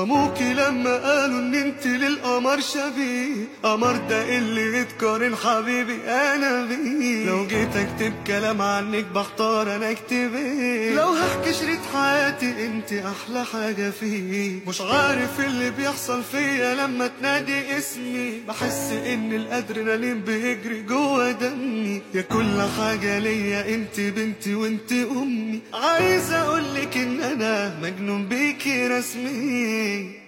صموكي لما قالوا ان انت للقمر شبيه قمر ده اللي يتقارن حبيبي انا بيه لو جيت اكتب كلام عنك بختار انا اكتب ايه لو هحكي شريط حياتي انت احلى حاجة فيه مش عارف اللي بيحصل فيا لما تنادي اسمي بحس ان الادرينالين بيجري جوه دمي يا كل حاجة ليا انت بنتي وانت امي عايز اقولك ان انا مجنون بيكي رسمي